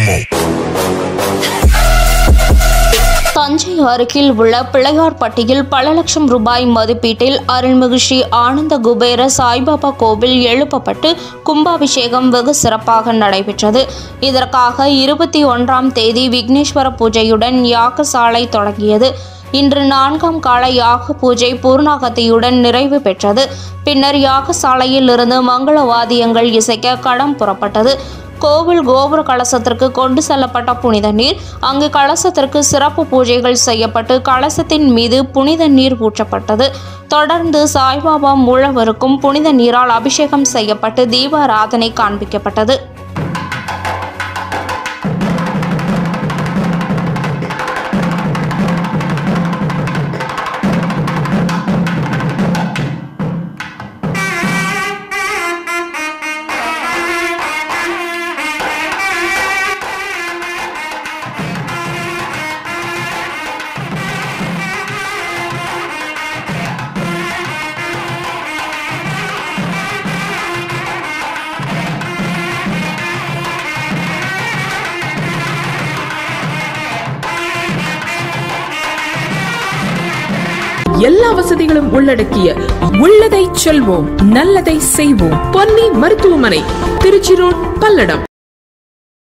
Chilmo. Thanjai அருகில் உள்ள பிள்ளையார்பட்டியில் பல லட்சம் ரூபாய் மதிப்பீட்டில் அருள்மிகு ஸ்ரீ ஆனந்த குபேர சாய்பாபா கோவில் எழுப்பப்பட்டு கும்பாபிஷேகம் வெகு சிறப்பாக நடைபெற்றது இதற்காக இருபத்தி ஒன்றாம் தேதி விக்னேஸ்வர பூஜையுடன் யாகசாலை தொடங்கியது இன்று நான்காம் கால யாக பூஜை பூர்ணாகதியுடன் நிறைவு பெற்றது பின்னர் யாகசாலையில் இருந்து மங்கள வாத்தியங்கள் இசைக்க களம் புறப்பட்டது கோவில் கோபுர கலசத்திற்கு கொண்டு செல்லப்பட்ட புனித நீர் அங்கு கலசத்திற்கு சிறப்பு பூஜைகள் செய்யப்பட்டு கலசத்தின் மீது புனித நீர் ஊற்றப்பட்டது தொடர்ந்து சாய்பாபா மூலவருக்கும் புனித நீரால் அபிஷேகம் செய்யப்பட்டு தீபாராதனை காண்பிக்கப்பட்டது எல்லா வசதிகளும் உள்ளடக்கிய உள்ளதை செல்வோம் நல்லதை செய்வோம் பொன்னி மருத்துவமனை திருச்சி ரோட் பல்லடம்